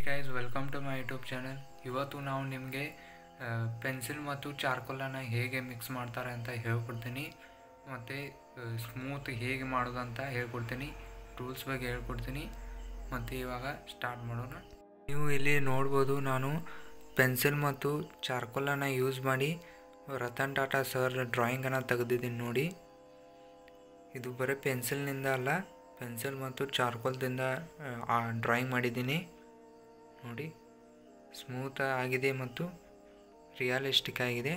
guys welcome to my YouTube channel ಇವತ್ತು ನಾವು ನಿಮಗೆ ಪೆನ್ಸಿಲ್ ಮತ್ತು ಚಾರ್ಕೋಲನ್ನು ಹೇಗೆ ಮಿಕ್ಸ್ ಮಾಡ್ತಾರೆ ಅಂತ ಹೇಳ್ಕೊಡ್ತೀನಿ ಮತ್ತು ಸ್ಮೂತ್ ಹೇಗೆ ಮಾಡೋದು ಅಂತ ಹೇಳ್ಕೊಡ್ತೀನಿ ಟೂಲ್ಸ್ ಬಗ್ಗೆ ಹೇಳ್ಕೊಡ್ತೀನಿ ಮತ್ತು ಇವಾಗ ಸ್ಟಾರ್ಟ್ ಮಾಡೋಣ ನೀವು ಇಲ್ಲಿ ನೋಡ್ಬೋದು ನಾನು ಪೆನ್ಸಿಲ್ ಮತ್ತು ಚಾರ್ಕೋಲನ್ನು ಯೂಸ್ ಮಾಡಿ ರತನ್ ಟಾಟಾ ಸರ್ ಡ್ರಾಯಿಂಗನ್ನು ತೆಗೆದಿದ್ದೀನಿ ನೋಡಿ ಇದು ಬರೀ ಪೆನ್ಸಿಲ್ನಿಂದ ಅಲ್ಲ ಪೆನ್ಸಿಲ್ ಮತ್ತು ಚಾರ್ಕೋಲ್ದಿಂದ ಡ್ರಾಯಿಂಗ್ ಮಾಡಿದ್ದೀನಿ ನೋಡಿ ಸ್ಮೂತ್ ಆಗಿದೆ ಮತ್ತು ರಿಯಲಿಸ್ಟಿಕ್ ಆಗಿದೆ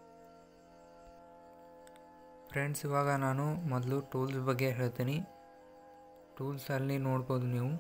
ಫ್ರೆಂಡ್ಸ್ ಇವಾಗ ನಾನು ಮೊದಲು ಟೂಲ್ಸ್ ಬಗ್ಗೆ ಹೇಳ್ತೀನಿ ಟೂಲ್ಸಲ್ಲಿ ನೋಡ್ಬೋದು ನೀವು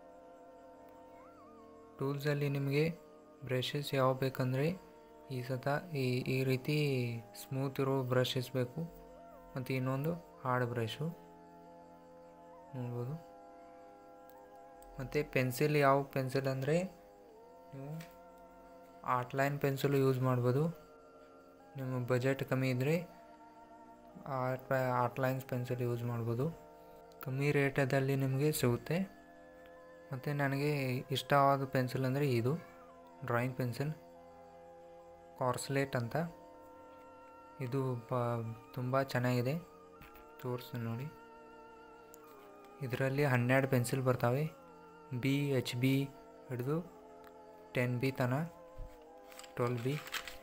ಟೂಲ್ಸಲ್ಲಿ ನಿಮಗೆ ಬ್ರಷಸ್ ಯಾವ ಬೇಕಂದರೆ ಈ ಸತ ಈ ಈ ರೀತಿ ಸ್ಮೂತ್ ಇರೋ ಬ್ರಷಸ್ ಬೇಕು ಮತ್ತು ಇನ್ನೊಂದು ಹಾರ್ಡ್ ಬ್ರಷು ನೋಡ್ಬೋದು ಮತ್ತು ಪೆನ್ಸಿಲ್ ಯಾವ ಪೆನ್ಸಿಲ್ ಅಂದರೆ ನೀವು ಆರ್ಟ್ ಲೈನ್ ಪೆನ್ಸಿಲು ಯೂಸ್ ಮಾಡ್ಬೋದು ನಿಮ್ಮ ಬಜೆಟ್ ಕಮ್ಮಿ ಇದ್ದರೆ art art lines pencil use ಮಾಡ್ಬೋದು ಕಮ್ಮಿ ರೇಟದಲ್ಲಿ ನಿಮಗೆ ಸಿಗುತ್ತೆ ಮತ್ತು ನನಗೆ ಇಷ್ಟವಾದ ಪೆನ್ಸಿಲ್ ಅಂದರೆ ಇದು ಡ್ರಾಯಿಂಗ್ ಪೆನ್ಸಿಲ್ ಕಾರ್ಸ್ಲೇಟ್ ಅಂತ ಇದು ಬ ತುಂಬ ಚೆನ್ನಾಗಿದೆ ತೋರಿಸ್ತೀನಿ ನೋಡಿ ಇದರಲ್ಲಿ ಹನ್ನೆರಡು ಪೆನ್ಸಿಲ್ ಬರ್ತಾವೆ ಬಿ ಎಚ್ ಬಿ ಹಿಡಿದು ಟೆನ್ ಬಿ ತನ ಟ್ವೆಲ್ ಬಿ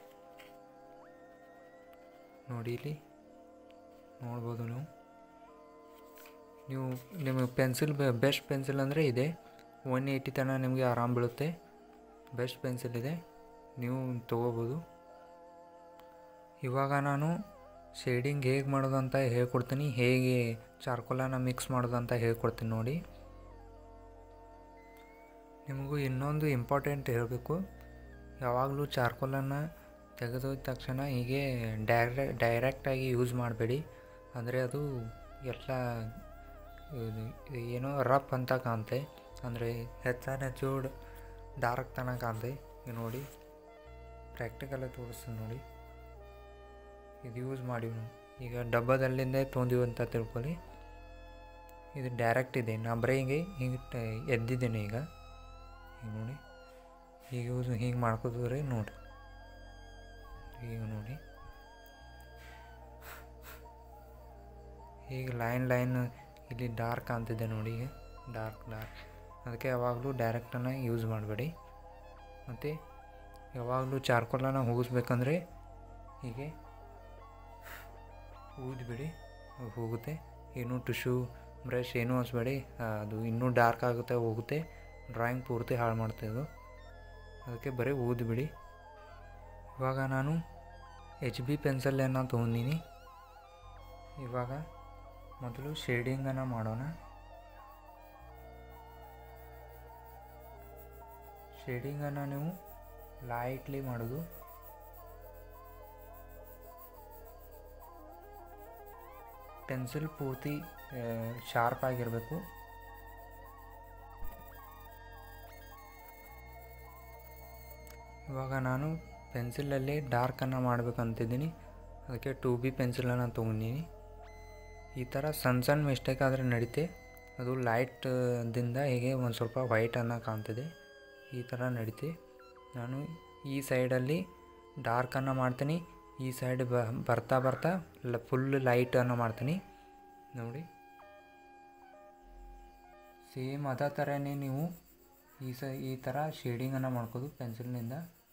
ನೋಡಿ ಇಲ್ಲಿ ನೋಡ್ಬೋದು ನೀವು ನೀವು ನಿಮಗೆ ಪೆನ್ಸಿಲ್ ಬೆಸ್ಟ್ ಪೆನ್ಸಿಲ್ ಅಂದರೆ ಇದೆ ಒನ್ ಏಯ್ಟಿ ತನಕ ನಿಮಗೆ ಆರಾಮ್ ಬೀಳುತ್ತೆ ಬೆಸ್ಟ್ ಪೆನ್ಸಿಲ್ ಇದೆ ನೀವು ತೊಗೋಬೋದು ಇವಾಗ ನಾನು ಶೇಡಿಂಗ್ ಹೇಗೆ ಮಾಡೋದು ಅಂತ ಹೇಳ್ಕೊಡ್ತೀನಿ ಹೇಗೆ ಚಾರ್ಕೋಲನ್ನು ಮಿಕ್ಸ್ ಮಾಡೋದು ಅಂತ ಹೇಳ್ಕೊಡ್ತೀನಿ ನೋಡಿ ನಿಮಗೂ ಇನ್ನೊಂದು ಇಂಪಾರ್ಟೆಂಟ್ ಹೇಳಬೇಕು ಯಾವಾಗಲೂ ಚಾರ್ಕೋಲನ್ನು ತೆಗೆದೋದ ತಕ್ಷಣ ಹೀಗೆ ಡೈರೆ ಡೈರೆಕ್ಟಾಗಿ ಯೂಸ್ ಮಾಡಬೇಡಿ ಅಂದರೆ ಅದು ಎಲ್ಲ ಏನೋ ರಫ್ ಅಂತ ಕಾಣುತ್ತೆ ಅಂದರೆ ಹೆಚ್ಚಾನ ಹೆಚ್ಚು ಡಾರ್ಕ್ ತನಕ ಕಾಣುತ್ತೆ ಈಗ ನೋಡಿ ಪ್ರಾಕ್ಟಿಕಲಾಗಿ ತೋರಿಸ್ತೀನಿ ನೋಡಿ ಇದು ಯೂಸ್ ಮಾಡಿ ಈಗ ಡಬ್ಬದಲ್ಲಿಂದೇ ತೊಂದಿವಿ ಅಂತ ತಿಳ್ಕೊಳ್ಳಿ ಇದು ಡೈರೆಕ್ಟ್ ಇದೆ ನಾ ಬರೀ ಹಿಂಗೆ ಹಿಂಗೆ ಎದ್ದಿದ್ದೀನಿ ಈಗ ಈಗ ನೋಡಿ ಈಗ ಯೂಸ್ ಹಿಂಗೆ ಮಾಡ್ಕೋದ್ರೆ ನೋಡಿ ಈಗ ನೋಡಿ ಈಗ ಲೈನ್ ಲೈನ್ ಇಲ್ಲಿ ಡಾರ್ಕ್ ಅಂತಿದೆ ನೋಡಿ ಈಗ ಡಾರ್ಕ್ ಡಾರ್ಕ್ ಅದಕ್ಕೆ ಯಾವಾಗಲೂ ಡೈರೆಕ್ಟನ್ನು ಯೂಸ್ ಮಾಡಬೇಡಿ ಮತ್ತು ಯಾವಾಗಲೂ ಚಾರ್ಕೋಲನ್ನು ಹೋಗಿಸ್ಬೇಕಂದ್ರೆ ಹೀಗೆ ಊದ್ಬಿಡಿ ಹೋಗುತ್ತೆ ಏನು ಟಿಶ್ಯೂ ಬ್ರಷ್ ಏನೂ ಹಚ್ಬೇಡಿ ಅದು ಇನ್ನೂ ಡಾರ್ಕ್ ಆಗುತ್ತೆ ಹೋಗುತ್ತೆ ಡ್ರಾಯಿಂಗ್ ಪೂರ್ತಿ ಹಾಳು ಮಾಡ್ತಾ ಇದು ಅದಕ್ಕೆ ಬರೀ ಊದ್ಬಿಡಿ ಇವಾಗ ನಾನು ಎಚ್ ಬಿ ಪೆನ್ಸಲನ್ನು ತೊಗೊಂಡಿನಿ ಇವಾಗ ಮೊದಲು ಶೇಡಿಂಗನ್ನು ಮಾಡೋಣ ಶೇಡಿಂಗನ್ನು ನೀವು ಲೈಟ್ಲಿ ಮಾಡೋದು ಪೆನ್ಸಿಲ್ ಪೂರ್ತಿ ಶಾರ್ಪ್ ಆಗಿರಬೇಕು ಇವಾಗ ನಾನು ಪೆನ್ಸಿಲಲ್ಲಿ ಡಾರ್ಕನ್ನು ಮಾಡಬೇಕಂತಿದ್ದೀನಿ ಅದಕ್ಕೆ ಟೂ ಬಿ ಪೆನ್ಸಿಲನ್ನು ತೊಗೊಂಡಿನಿ ಈ ಥರ ಸಣ್ಣ ಸಣ್ಣ ಮಿಸ್ಟೇಕ್ ಆದರೆ ನಡೀತೆ ಅದು ಲೈಟ್ದಿಂದ ಹೀಗೆ ಒಂದು ಸ್ವಲ್ಪ ವೈಟನ್ನು ಕಾಣ್ತಿದೆ ಈ ಥರ ನಡೀತೆ ನಾನು ಈ ಸೈಡಲ್ಲಿ ಡಾರ್ಕನ್ನು ಮಾಡ್ತೀನಿ ಈ ಸೈಡ್ ಬ ಬರ್ತಾ ಬರ್ತಾ ಲ ಫುಲ್ ಲೈಟನ್ನು ಮಾಡ್ತೀನಿ ನೋಡಿ ಸೇಮ್ ಅದೇ ಥರನೇ ನೀವು ಈ ಸ ಈ ಥರ ಶೇಡಿಂಗನ್ನು ಮಾಡ್ಕೋದು ಪೆನ್ಸಿಲ್ನಿಂದ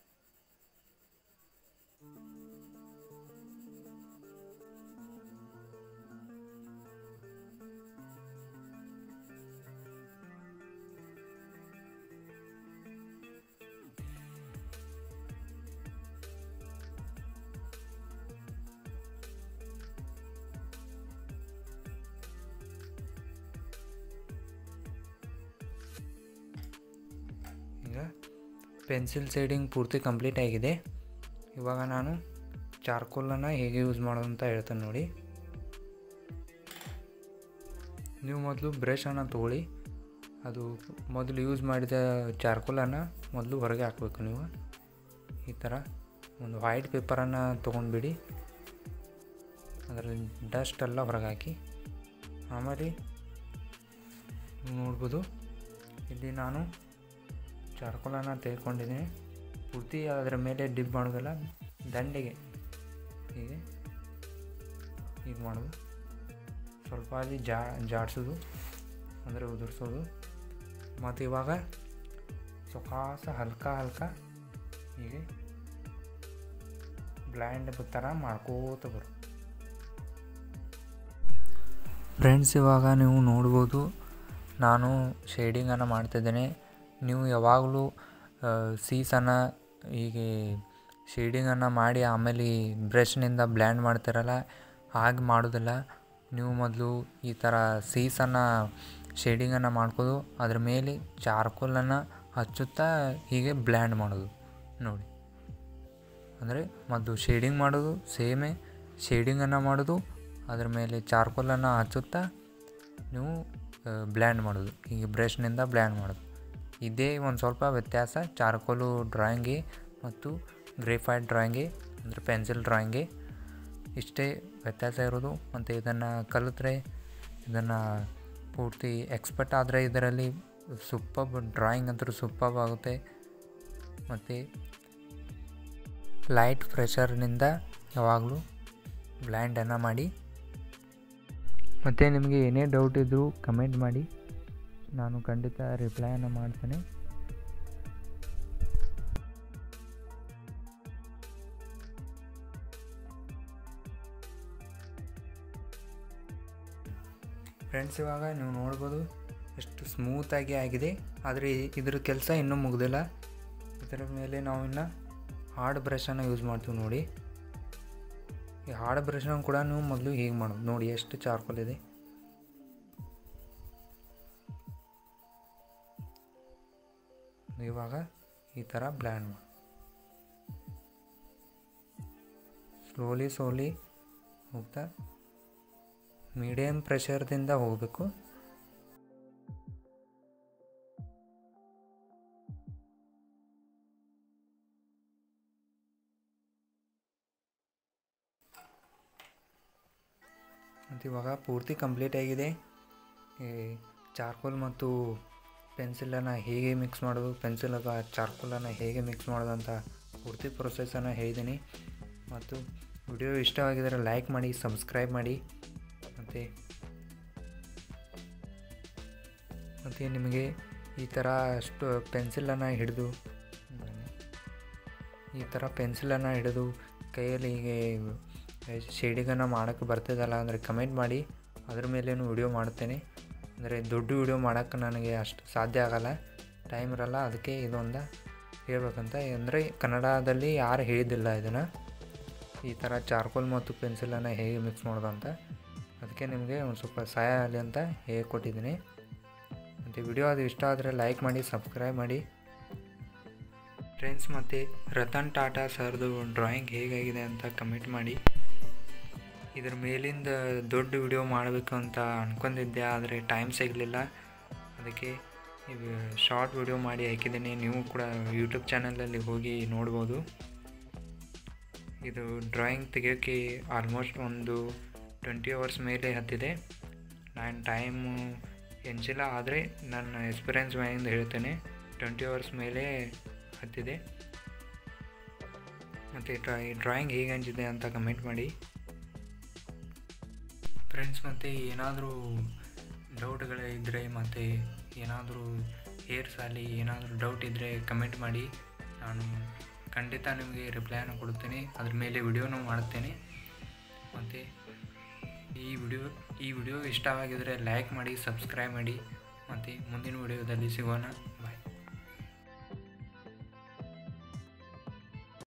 ಈಗ ಪೆನ್ಸಿಲ್ ಶೇಡಿಂಗ್ ಪೂರ್ತಿ ಕಂಪ್ಲೀಟ್ ಆಗಿದೆ ಇವಾಗ ನಾನು ಚಾರ್ಕೋಲನ್ನು ಹೇಗೆ ಯೂಸ್ ಮಾಡೋದು ಅಂತ ಹೇಳ್ತೇನೆ ನೋಡಿ ನೀವು ಮೊದಲು ಬ್ರಷನ್ನು ತೊಗೊಳ್ಳಿ ಅದು ಮೊದಲು ಯೂಸ್ ಮಾಡಿದ ಚಾರ್ಕೋಲನ್ನು ಮೊದಲು ಹೊರಗೆ ಹಾಕಬೇಕು ನೀವು ಈ ಥರ ಒಂದು ವೈಟ್ ಪೇಪರನ್ನು ತೊಗೊಂಡ್ಬಿಡಿ ಅದರಲ್ಲಿ ಡಸ್ಟ್ ಎಲ್ಲ ಹೊರಗೆ ಹಾಕಿ ಆಮೇಲೆ ನೀವು ನೋಡ್ಬೋದು ಇಲ್ಲಿ ನಾನು ಚಾರ್ಕೋಲನ್ನು ತೆಗೆದುಕೊಂಡಿದ್ದೀನಿ ಪೂರ್ತಿ ಅದರ ಮೇಲೆ ಡಿಪ್ ಮಾಡೋದಲ್ಲ ದಂಡೆಗೆ ಹೀಗೆ ಹೀಗೆ ಮಾಡೋದು ಸ್ವಲ್ಪ ಅಲ್ಲಿ ಜಾ ಜಾಡಿಸೋದು ಅಂದರೆ ಉದುರಿಸೋದು ಮತ್ತು ಇವಾಗ ಸುಖಾಸ ಹಲ್ಕ ಹಲ್ಕ ಹೀಗೆ ಬ್ಲ್ಯಾಂಡ್ ಥರ ಮಾಡ್ಕೋತ ಬರು ಫ್ರೆಂಡ್ಸ್ ಇವಾಗ ನೀವು ನೋಡ್ಬೋದು ನಾನು ಶೇಡಿಂಗನ್ನು ಮಾಡ್ತಿದ್ದೇನೆ ನೀವು ಯಾವಾಗಲೂ ಸೀಸನ್ನು ಹೀಗೆ ಶೇಡಿಂಗನ್ನು ಮಾಡಿ ಆಮೇಲೆ ಬ್ರಷ್ನಿಂದ ಬ್ಲ್ಯಾಂಡ್ ಮಾಡ್ತಿರಲ್ಲ ಹಾಗೆ ಮಾಡೋದಿಲ್ಲ ನೀವು ಮೊದಲು ಈ ಥರ ಸೀಸನ್ನು ಶೇಡಿಂಗನ್ನು ಮಾಡ್ಕೋದು ಅದ್ರ ಮೇಲೆ ಚಾರ್ಕೋಲನ್ನು ಹಚ್ಚುತ್ತಾ ಹೀಗೆ ಬ್ಲ್ಯಾಂಡ್ ಮಾಡೋದು ನೋಡಿ ಅಂದರೆ ಮೊದಲು ಶೇಡಿಂಗ್ ಮಾಡೋದು ಸೇಮೇ ಶೇಡಿಂಗನ್ನು ಮಾಡೋದು ಅದ್ರ ಮೇಲೆ ಚಾರ್ಕೋಲನ್ನು ಹಚ್ಚುತ್ತಾ ನೀವು ಬ್ಲ್ಯಾಂಡ್ ಮಾಡೋದು ಹೀಗೆ ಬ್ರಷ್ನಿಂದ ಬ್ಲ್ಯಾಂಡ್ ಮಾಡೋದು ಇದೇ ಒಂದು ಸ್ವಲ್ಪ ವ್ಯತ್ಯಾಸ ಚಾರ್ಕೋಲು ಡ್ರಾಯಿಂಗ್ಗೆ ಮತ್ತು ಗ್ರೇಫೈಟ್ ಡ್ರಾಯಿಂಗ್ಗೆ ಅಂದರೆ ಪೆನ್ಸಿಲ್ ಡ್ರಾಯಿಂಗ್ಗೆ ಇಷ್ಟೇ ವ್ಯತ್ಯಾಸ ಇರೋದು ಮತ್ತು ಇದನ್ನು ಕಲಿತ್ರೆ ಇದನ್ನು ಪೂರ್ತಿ ಎಕ್ಸ್ಪರ್ಟ್ ಆದರೆ ಇದರಲ್ಲಿ ಸೂಪಬ್ ಡ್ರಾಯಿಂಗ್ ಅಂತೂ ಸೂಪಬ್ ಆಗುತ್ತೆ ಮತ್ತು ಲೈಟ್ ಪ್ರೆಷರ್ನಿಂದ ಯಾವಾಗಲೂ ಬ್ಲ್ಯಾಂಡನ್ನು ಮಾಡಿ ಮತ್ತು ನಿಮಗೆ ಏನೇ ಡೌಟ್ ಇದ್ದರೂ ಕಮೆಂಟ್ ಮಾಡಿ ನಾನು ಖಂಡಿತ ರಿಪ್ಲೈಯನ್ನು ಮಾಡ್ತೇನೆ ಫ್ರೆಂಡ್ಸ್ ಇವಾಗ ನೀವು ನೋಡ್ಬೋದು ಎಷ್ಟು ಸ್ಮೂತಾಗಿ ಆಗಿದೆ ಆದರೆ ಇದ್ರ ಕೆಲಸ ಇನ್ನೂ ಮುಗ್ದಿಲ್ಲ ಇದರ ಮೇಲೆ ನಾವು ಇನ್ನು ಹಾರ್ಡ್ ಬ್ರಷನ್ನು ಯೂಸ್ ಮಾಡ್ತೀವಿ ನೋಡಿ ಈ ಹಾರ್ಡ್ ಬ್ರಷನ್ನು ಕೂಡ ನೀವು ಮೊದಲು ಹೀಗೆ ಮಾಡೋದು ನೋಡಿ ಎಷ್ಟು ಚಾರ್ಕೋಲ್ ಇದೆ ಇವಾಗ ಈ ಥರ ಬ್ಲ್ಯಾಂಡ್ ಮಾಡಿ ಸ್ಲೋಲಿ ಸ್ಲೋಲಿ ಹೋಗ್ತಾ ಮೀಡಿಯಮ್ ಪ್ರೆಷರ್ದಿಂದ ಹೋಗಬೇಕು ಮತ್ತು ಇವಾಗ ಪೂರ್ತಿ ಕಂಪ್ಲೀಟ್ ಆಗಿದೆ ಈ ಚಾರ್ಕೋಲ್ ಮತ್ತು ಪೆನ್ಸಿಲನ್ನು ಹೇಗೆ ಮಿಕ್ಸ್ ಮಾಡೋದು ಪೆನ್ಸಿಲಾಗ ಚಾರ್ಕೋಲನ್ನು ಹೇಗೆ ಮಿಕ್ಸ್ ಮಾಡೋದು ಅಂತ ಪೂರ್ತಿ ಪ್ರೊಸೆಸನ್ನು ಹೇಳಿದ್ದೀನಿ ಮತ್ತು ವಿಡಿಯೋ ಇಷ್ಟವಾಗಿದ್ದರೆ ಲೈಕ್ ಮಾಡಿ ಸಬ್ಸ್ಕ್ರೈಬ್ ಮಾಡಿ ಮತ್ತು ಮತ್ತು ನಿಮಗೆ ಈ ಥರ ಅಷ್ಟು ಪೆನ್ಸಿಲನ್ನು ಹಿಡಿದು ಈ ಥರ ಪೆನ್ಸಿಲನ್ನು ಹಿಡಿದು ಕೈಯಲ್ಲಿ ಹೀಗೆ ಶೇಡಿಂಗನ್ನು ಮಾಡೋಕ್ಕೆ ಬರ್ತಿದ್ದಲ್ಲ ಅಂದರೆ ಕಮೆಂಟ್ ಮಾಡಿ ಅದ್ರ ಮೇಲೇನು ವಿಡಿಯೋ ಮಾಡ್ತೇನೆ ಅಂದರೆ ದೊಡ್ಡ ವಿಡಿಯೋ ಮಾಡೋಕ್ಕೆ ನನಗೆ ಅಷ್ಟು ಸಾಧ್ಯ ಆಗೋಲ್ಲ ಟೈಮ್ ಇರಲ್ಲ ಅದಕ್ಕೆ ಇದೊಂದು ಹೇಳ್ಬೇಕಂತ ಅಂದರೆ ಕನ್ನಡದಲ್ಲಿ ಯಾರು ಹೇಳಿದ್ದಿಲ್ಲ ಇದನ್ನು ಈ ಥರ ಚಾರ್ಕೋಲ್ ಮತ್ತು ಪೆನ್ಸಿಲನ್ನು ಹೇಗೆ ಮಿಕ್ಸ್ ಮಾಡೋದು ಅಂತ ಅದಕ್ಕೆ ನಿಮಗೆ ಒಂದು ಸ್ವಲ್ಪ ಸಹಾಯ ಆಗಲಿ ಅಂತ ಹೇಳ್ಕೊಟ್ಟಿದ್ದೀನಿ ಮತ್ತು ವಿಡಿಯೋ ಅದು ಇಷ್ಟ ಆದರೆ ಲೈಕ್ ಮಾಡಿ ಸಬ್ಸ್ಕ್ರೈಬ್ ಮಾಡಿ ಫ್ರೆಂಡ್ಸ್ ಮತ್ತು ರತನ್ ಟಾಟಾ ಸರ್ದು ಡ್ರಾಯಿಂಗ್ ಹೇಗಾಗಿದೆ ಅಂತ ಕಮೆಂಟ್ ಮಾಡಿ ಇದ್ರ ಮೇಲಿಂದ ದೊಡ್ಡ ವಿಡಿಯೋ ಮಾಡಬೇಕು ಅಂತ ಅಂದ್ಕೊಂಡಿದ್ದೆ ಆದರೆ ಟೈಮ್ ಸಿಗಲಿಲ್ಲ ಅದಕ್ಕೆ ಶಾರ್ಟ್ ವಿಡಿಯೋ ಮಾಡಿ ಹಾಕಿದ್ದೀನಿ ನೀವು ಕೂಡ ಯೂಟ್ಯೂಬ್ ಚಾನಲಲ್ಲಿ ಹೋಗಿ ನೋಡ್ಬೋದು ಇದು ಡ್ರಾಯಿಂಗ್ ತೆಗಿಯೋಕ್ಕೆ ಆಲ್ಮೋಸ್ಟ್ ಒಂದು ಟ್ವೆಂಟಿ ಅವರ್ಸ್ ಮೇಲೆ ಹತ್ತಿದೆ ನಾನು ಟೈಮು ಎನ್ಸಿಲ್ಲ ಆದರೆ ನನ್ನ ಎಕ್ಸ್ಪೀರಿಯನ್ಸ್ ಮೇಲಿಂದ ಹೇಳ್ತೇನೆ ಟ್ವೆಂಟಿ ಅವರ್ಸ್ ಮೇಲೆ ಹತ್ತಿದೆ ಮತ್ತು ಡ್ರಾಯಿ ಡ್ರಾಯಿಂಗ್ ಹೇಗೆ ಅನಿಸಿದೆ ಅಂತ ಕಮೆಂಟ್ ಮಾಡಿ ಫ್ರೆಂಡ್ಸ್ ಮತ್ತು ಏನಾದರೂ ಡೌಟ್ಗಳಿದ್ದರೆ ಮತ್ತು ಏನಾದರೂ ಹೇರ್ಸ್ ಆಗಲಿ ಏನಾದರೂ ಡೌಟ್ ಇದ್ದರೆ ಕಮೆಂಟ್ ಮಾಡಿ ನಾನು ಖಂಡಿತ ನಿಮಗೆ ರಿಪ್ಲೈಯನ್ನು ಕೊಡುತ್ತೇನೆ ಅದ್ರ ಮೇಲೆ ವಿಡಿಯೋನೂ ಮಾಡುತ್ತೇನೆ ಮತ್ತು ಈ ವಿಡಿಯೋ ಈ ವಿಡಿಯೋ ಇಷ್ಟವಾಗಿದ್ದರೆ ಲೈಕ್ ಮಾಡಿ ಸಬ್ಸ್ಕ್ರೈಬ್ ಮಾಡಿ ಮತ್ತು ಮುಂದಿನ ವಿಡಿಯೋದಲ್ಲಿ ಸಿಗೋಣ ಬಾಯ್